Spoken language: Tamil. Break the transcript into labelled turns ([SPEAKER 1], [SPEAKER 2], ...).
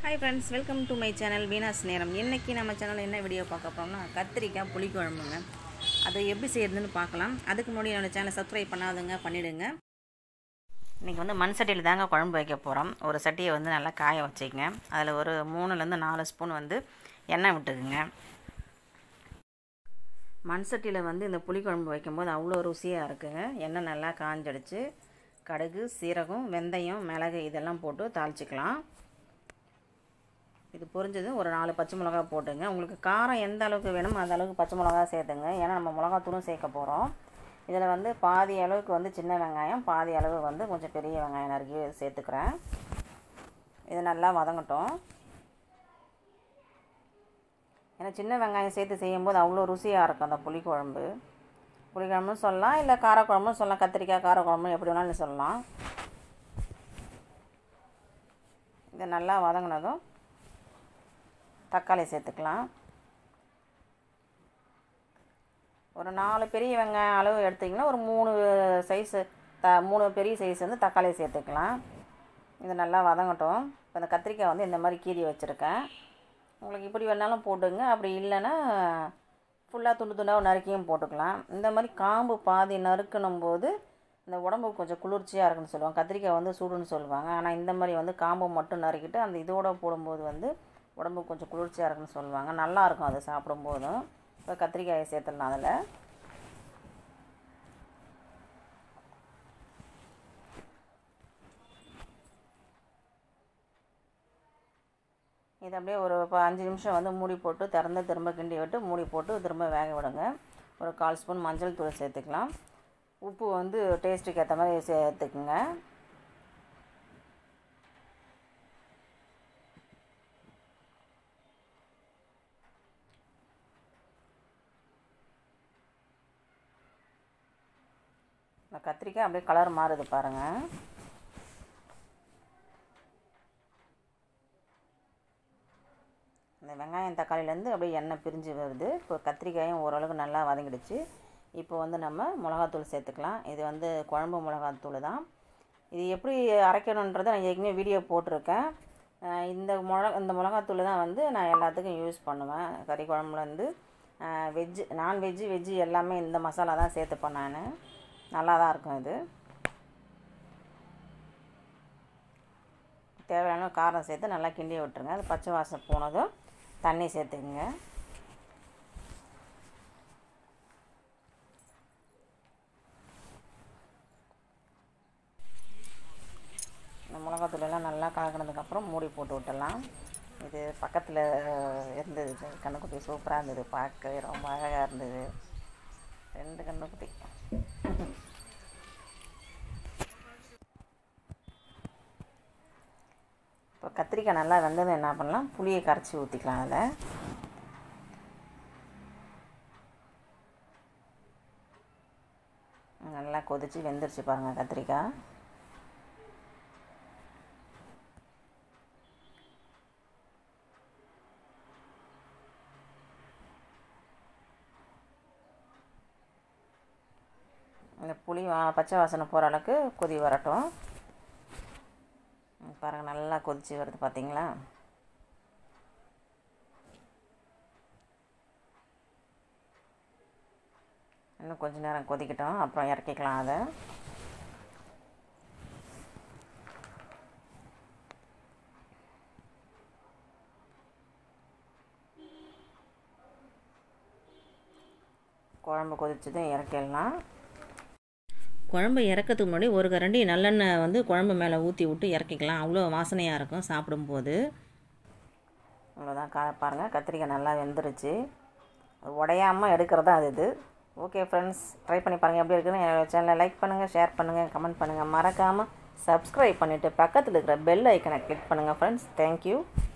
[SPEAKER 1] hi friends welcome to my channel Veena's நேரம் இன்றைக்கி நம்ம சேனலில் என்ன வீடியோ பார்க்க போகிறோம்னா கத்திரிக்காய் புளிக்குழம்புங்க அதை எப்படி செய்யறதுன்னு பார்க்கலாம் அதுக்கு முன்னாடி என்னோடய சேனலை சப்ஸ்கிரைப் பண்ணாதுங்க பண்ணிவிடுங்க இன்றைக்கி வந்து மண் சட்டியில் தாங்க குழம்பு வைக்க போகிறோம் ஒரு சட்டியை வந்து நல்லா காய வச்சுக்கங்க அதில் ஒரு மூணுலேருந்து நாலு ஸ்பூன் வந்து எண்ணெய் விட்டுக்குங்க மண் சட்டியில் வந்து இந்த புளிக்குழம்பு வைக்கும்போது அவ்வளோ ருசியாக இருக்குங்க எண்ணெய் நல்லா காஞ்சடிச்சு கடுகு சீரகம் வெந்தயம் மிளகு இதெல்லாம் போட்டு தாளிச்சிக்கலாம் இது பொரிஞ்சதும் ஒரு நாலு பச்சை மிளகா போட்டுங்க உங்களுக்கு காரம் எந்த அளவுக்கு வேணுமோ அந்த அளவுக்கு பச்சை மிளகா சேர்த்துங்க ஏன்னா நம்ம மிளகாத்தூளும் சேர்க்க போகிறோம் இதில் வந்து பாதி அளவுக்கு வந்து சின்ன வெங்காயம் பாதி அளவு வந்து கொஞ்சம் பெரிய வெங்காயம் நறுக்கி சேர்த்துக்கிறேன் இது நல்லா வதங்கட்டும் ஏன்னா சின்ன வெங்காயம் சேர்த்து செய்யும்போது அவ்வளோ ருசியாக இருக்கும் அந்த புளிக்குழம்பு புளிக்குழம்புன்னு சொல்லலாம் இல்லை காரக்குழம்புன்னு சொல்லலாம் கத்திரிக்காய் காரக்குழம்பு எப்படி வேணாலும் சொல்லலாம் இது நல்லா வதங்கினதும் தக்காளி சேர்த்துக்கலாம் ஒரு நாலு பெரிய வெங்காயம் அளவு எடுத்திங்கன்னா ஒரு மூணு சைஸு த மூணு பெரிய சைஸ் வந்து தக்காளி சேர்த்துக்கலாம் இது நல்லா வதங்கட்டும் இப்போ இந்த கத்திரிக்காய் வந்து இந்த மாதிரி கீறி வச்சுருக்கேன் உங்களுக்கு இப்படி வேணாலும் போட்டுங்க அப்படி இல்லைன்னா ஃபுல்லாக துண்டு துண்டாக நறுக்கியும் போட்டுக்கலாம் இந்த மாதிரி காம்பு பாதி நறுக்கணும் போது இந்த உடம்புக்கு கொஞ்சம் குளிர்ச்சியாக இருக்குன்னு சொல்லுவாங்க கத்திரிக்காய் வந்து சூடுன்னு சொல்லுவாங்க ஆனால் இந்த மாதிரி வந்து காம்பு மட்டும் நறுக்கிட்டு அந்த இதோட போடும்போது வந்து உடம்புக்கு கொஞ்சம் குளிர்ச்சியாக இருக்குன்னு சொல்லுவாங்க நல்லாயிருக்கும் அது சாப்பிடும்போதும் இப்போ கத்திரிக்காயை சேர்த்துடலாம் அதில் இது அப்படியே ஒரு இப்போ அஞ்சு நிமிஷம் வந்து மூடி போட்டு திறந்து திரும்ப கிண்டி விட்டு மூடி போட்டு திரும்ப வேக விடுங்க ஒரு கால் ஸ்பூன் மஞ்சள் தூள் சேர்த்துக்கலாம் உப்பு வந்து டேஸ்ட்டுக்கு ஏற்ற மாதிரி சேர்த்துக்குங்க இந்த கத்திரிக்காய் அப்படியே கலர் மாறுது பாருங்கள் இந்த வெங்காயம் தக்காளிலேருந்து அப்படியே எண்ணெய் பிரிஞ்சு வருது இப்போ கத்திரிக்காயும் ஓரளவுக்கு நல்லா வதங்கிடுச்சு இப்போ வந்து நம்ம மிளகாத்தூள் சேர்த்துக்கலாம் இது வந்து குழம்பு மிளகாத்தூள் தான் இது எப்படி அரைக்கணுன்றதை நான் ஏற்கனவே வீடியோ போட்டிருக்கேன் இந்த மிளகா இந்த மிளகாத்தூள் தான் வந்து நான் எல்லாத்துக்கும் யூஸ் பண்ணுவேன் கறி குழம்புலேருந்து வெஜ்ஜு நான்வெஜ்ஜு வெஜ்ஜு எல்லாமே இந்த மசாலா தான் சேர்த்துப்பேன் நான் நல்லா தான் இருக்கும் இது தேவையான காரம் சேர்த்து நல்லா கிண்டி விட்டுருங்க அது பச்சை வாசம் போனதும் தண்ணி சேர்த்துக்குங்க இந்த மிளகாத்தூளெல்லாம் நல்லா கலக்கினதுக்கப்புறம் மூடி போட்டு விட்டுடலாம் இது பக்கத்தில் இருந்தது கண்ணுக்குட்டி சூப்பராக இருந்தது பார்க்க ரொம்ப அழகாக இருந்தது ரெண்டு கண்ணுக்குட்டி இப்போ கத்திரிக்காய் நல்லா வெந்ததும் என்ன பண்ணலாம் புளியை கரைச்சி ஊற்றிக்கலாம் அதில் நல்லா கொதித்து வெந்துருச்சு பாருங்கள் கத்திரிக்காய் இந்த புளி பச்சை வாசனை போகிற அளவுக்கு கொதி வரட்டும் பாருங்கள் நல்லா கொதித்து வருது பார்த்தீங்களா இன்னும் கொஞ்சம் நேரம் கொதிக்கட்டும் அப்புறம் இறக்கிக்கலாம் அதை குழம்பு கொதிச்சதும் இறக்கிடலாம் குழம்பு இறக்கிறதுக்கு முன்னாடி ஒரு கரண்டி நல்லெண்ணெய் வந்து குழம்பு மேலே ஊற்றி விட்டு இறக்கிக்கலாம் அவ்வளோ வாசனையாக இருக்கும் சாப்பிடும்போது அவ்வளோதான் கா பாருங்கள் கத்திரிக்காய் நல்லா வெந்துருச்சு உடையாமல் எடுக்கிறதா அது இது ஓகே ஃப்ரெண்ட்ஸ் ட்ரை பண்ணி பாருங்கள் எப்படி இருக்குன்னு என்னோடய சேனலை லைக் பண்ணுங்கள் ஷேர் பண்ணுங்கள் கமெண்ட் பண்ணுங்கள் மறக்காமல் சப்ஸ்கிரைப் பண்ணிவிட்டு பக்கத்தில் இருக்கிற பெல் ஐக்கனை கிளிக் பண்ணுங்கள் ஃப்ரெண்ட்ஸ் தேங்க்யூ